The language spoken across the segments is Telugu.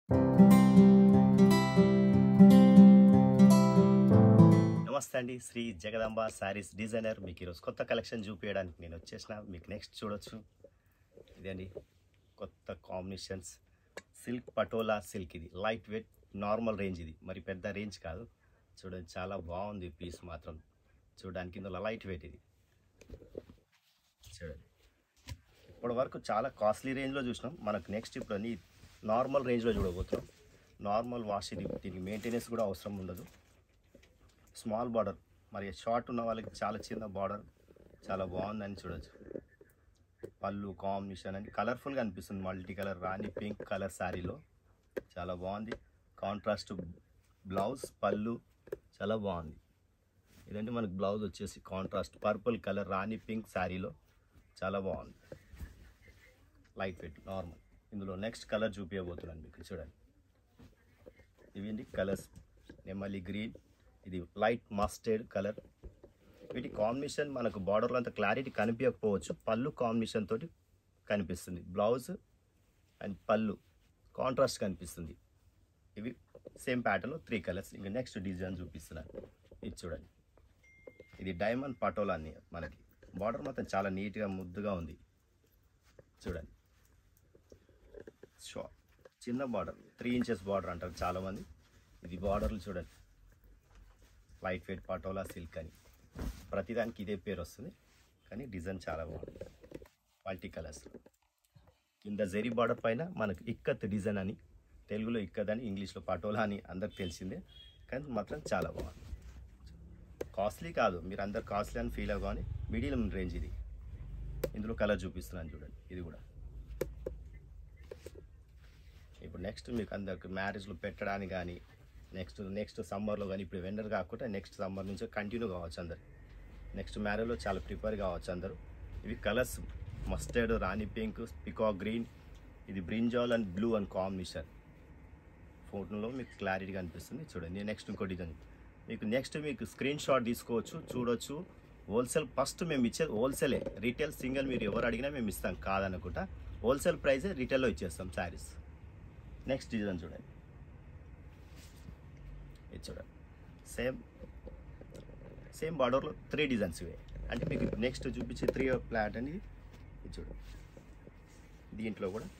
నమస్తే అండి శ్రీ జగదంబ శారీస్ డిజైనర్ మీకు ఈరోజు కొత్త కలెక్షన్ చూపించడానికి నేను వచ్చేసిన మీకు నెక్స్ట్ చూడొచ్చు ఇదండి కొత్త కాంబినేషన్స్ సిల్క్ పటోలా సిల్క్ ఇది లైట్ వెయిట్ నార్మల్ రేంజ్ ఇది మరి పెద్ద రేంజ్ కాదు చూడండి చాలా బాగుంది పీస్ మాత్రం చూడడానికి ఇందులో లైట్ వెయిట్ ఇది చూడండి ఇప్పటి వరకు చాలా కాస్ట్లీ రేంజ్లో చూసినాం మనకు నెక్స్ట్ ఇప్పుడు అన్ని నార్మల్ రేంజ్లో చూడబోతున్నాం నార్మల్ వాష్ ఇది దీనికి మెయింటెనెన్స్ కూడా అవసరం ఉండదు స్మాల్ బార్డర్ మరి షార్ట్ ఉన్న వాళ్ళకి చాలా చిన్న బార్డర్ చాలా బాగుందని చూడొచ్చు పళ్ళు కాంబినేషన్ అని కలర్ఫుల్గా అనిపిస్తుంది multi colour rani pink colour శారీలో చాలా బాగుంది కాంట్రాస్ట్ బ్లౌజ్ పళ్ళు చాలా బాగుంది ఇదంటే మనకు బ్లౌజ్ వచ్చేసి contrast purple colour rani pink శారీలో చాలా బాగుంది లైట్ వెయిట్ నార్మల్ ఇందులో నెక్స్ట్ కలర్ చూపించబోతున్నాను మీకు చూడండి ఇవి కలర్స్ నెమ్మలి గ్రీన్ ఇది లైట్ మస్టర్డ్ కలర్ వీటి కాంబినేషన్ మనకు బార్డర్లో అంత క్లారిటీ కనిపించకపోవచ్చు పళ్ళు కాంబినేషన్ తోటి కనిపిస్తుంది బ్లౌజ్ అండ్ పళ్ళు కాంట్రాస్ట్ కనిపిస్తుంది ఇవి సేమ్ ప్యాటర్న్లో త్రీ కలర్స్ ఇంకా నెక్స్ట్ డిజైన్ చూపిస్తున్నాను ఇది చూడండి ఇది డైమండ్ పటోలా అని మనకి బార్డర్ మొత్తం చాలా నీట్గా ముద్దుగా ఉంది చూడండి షో చిన్న బార్డర్ త్రీ ఇంచెస్ బార్డర్ అంటారు చాలామంది ఇది బార్డర్లు చూడండి లైట్ వెయిట్ పటోలా సిల్క్ అని ప్రతిదానికి ఇదే పేరు వస్తుంది కానీ డిజైన్ చాలా బాగుంది మల్టీ కలర్స్ కింద జెరీ బార్డర్ పైన మనకు ఇక్కత్ డిజైన్ అని తెలుగులో ఇక్కత్ అని ఇంగ్లీష్లో పటోలా అని అందరికి తెలిసిందే కానీ మాత్రం చాలా బాగుంది కాస్ట్లీ కాదు మీరు అందరు కాస్ట్లీ అని ఫీల్ అవ్వగానే మీడియం రేంజ్ ఇది ఇందులో కలర్ చూపిస్తున్నాను చూడండి ఇది కూడా ఇప్పుడు నెక్స్ట్ మీకు అందరికి మ్యారేజ్లో పెట్టడానికి కానీ నెక్స్ట్ నెక్స్ట్ సమ్మర్లో కానీ ఇప్పుడు వెండర్ కాకుండా నెక్స్ట్ సమ్మర్ నుంచి కంటిన్యూ కావచ్చు అందరు నెక్స్ట్ మ్యారేజ్లో చాలా ప్రిపేర్ కావచ్చు అందరూ ఇవి colours mustard rani pink peacock green ఇది brinjal and blue and combination ఫోటోలో మీకు క్లారిటీగా అనిపిస్తుంది చూడండి నెక్స్ట్ ఇంకో డిజైన్ మీకు నెక్స్ట్ మీకు స్క్రీన్ షాట్ తీసుకోవచ్చు చూడొచ్చు హోల్సేల్ ఫస్ట్ మేము ఇచ్చేది హోల్సేలే రీటైల్ సింగిల్ మీరు ఎవరు అడిగినా మేము ఇస్తాం కాదనుకుంటా హోల్సేల్ ప్రైజే రీటైల్లో ఇచ్చేస్తాం శారీస్ నెక్స్ట్ డిజైన్ చూడండి ఇది చూడండి సేమ్ సేమ్ బార్డర్లో త్రీ డిజైన్స్ ఇవే అంటే మీకు నెక్స్ట్ చూపించే త్రీ ప్లాట్ అనేది ఇది చూడండి దీంట్లో కూడా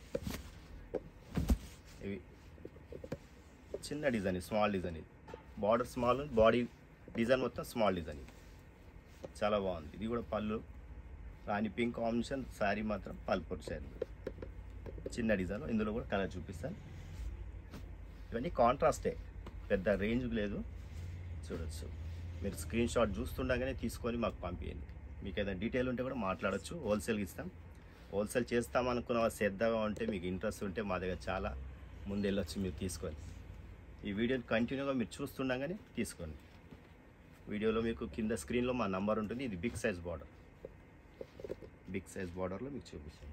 ఇవి చిన్న డిజైన్ ఇది స్మాల్ డిజైన్ ఇది బార్డర్ స్మాల్ బాడీ డిజైన్ మొత్తం స్మాల్ డిజైన్ ఇది చాలా బాగుంది ఇది కూడా పళ్ళు రాణి పింక్ కాంబినేషన్ శారీ మాత్రం పల్పూర్ శారీ చిన్న డిజైన్ ఇందులో కూడా కలర్ చూపిస్తాను ఇవన్నీ కాంట్రాస్టే పెద్ద రేంజ్ లేదు చూడొచ్చు మీరు స్క్రీన్ షాట్ చూస్తుండగానే తీసుకొని మాకు పంపించండి మీకు ఏదైనా డీటెయిల్ ఉంటే కూడా మాట్లాడొచ్చు హోల్సేల్కి ఇస్తాం హోల్సేల్ చేస్తాం అనుకున్న వాళ్ళు శ్రద్ధగా ఉంటే మీకు ఇంట్రెస్ట్ ఉంటే మా దగ్గర చాలా ముందు వెళ్ళొచ్చు మీరు తీసుకొని ఈ వీడియోని కంటిన్యూగా మీరు చూస్తుండగానే తీసుకోండి వీడియోలో మీకు కింద స్క్రీన్లో మా నంబర్ ఉంటుంది ఇది big size border big size బార్డర్లో మీకు చూపిస్తాను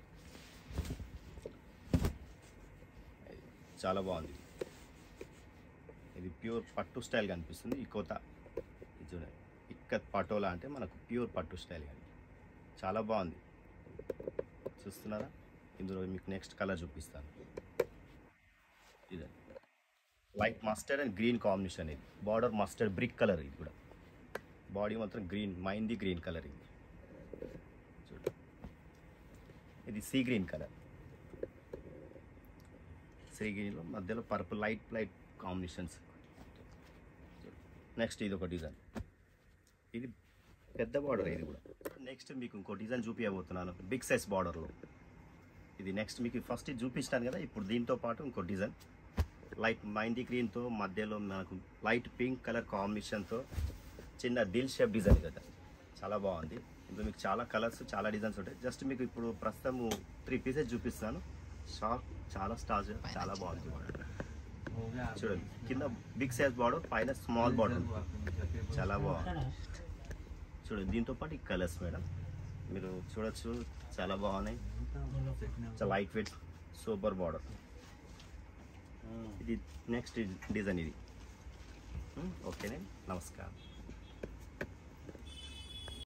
చాలా బాగుంది ఇది ప్యూర్ పట్టు స్టైల్ కనిపిస్తుంది ఈ కోత ఇది చూడండి ఇక్కత్ పటోలా అంటే మనకు ప్యూర్ పట్టు స్టైల్ కానీ చాలా బాగుంది చూస్తున్నారా ఇందులో మీకు నెక్స్ట్ కలర్ చూపిస్తాను ఇదే light mustard and green combination ఇది బార్డర్ మస్టర్డ్ బ్రిక్ కలర్ ఇది కూడా బాడీ మాత్రం గ్రీన్ మైంది గ్రీన్ కలర్ ఇది చూడండి ఇది సీ గ్రీన్ కలర్ సీ గ్రీన్లో మధ్యలో purple light light combinations next ఇది ఒక డిజైన్ ఇది పెద్ద బార్డర్ ఇది కూడా నెక్స్ట్ మీకు ఇంకో డిజైన్ చూపించబోతున్నాను బిగ్ సైజ్ బార్డర్లో ఇది నెక్స్ట్ మీకు ఫస్ట్ ఇది చూపించాను కదా ఇప్పుడు దీంతో పాటు ఇంకో డిజైన్ లైట్ మైందీ గ్రీన్తో మధ్యలో మనకు లైట్ పింక్ కలర్ కాంబినేషన్తో చిన్న దిల్ షేప్ డిజైన్ కదా చాలా బాగుంది ఇందులో మీకు చాలా కలర్స్ చాలా డిజైన్స్ ఉంటాయి జస్ట్ మీకు ఇప్పుడు ప్రస్తుతం త్రీ పీసెస్ చూపిస్తాను షాప్ చాలా స్టార్స్ చాలా బాగుంది చూడండి కింద బిగ్ సైజ్ బార్డర్ పైన స్మాల్ బార్డర్ చాలా బాగుంది చూడండి దీంతో పాటు ఈ కలర్స్ మేడం మీరు చూడొచ్చు చాలా బాగున్నాయి చాలా లైట్ వెయిట్ సూపర్ బార్డర్ ఇది నెక్స్ట్ డిజైన్ ఇది ఓకేనే నమస్కారం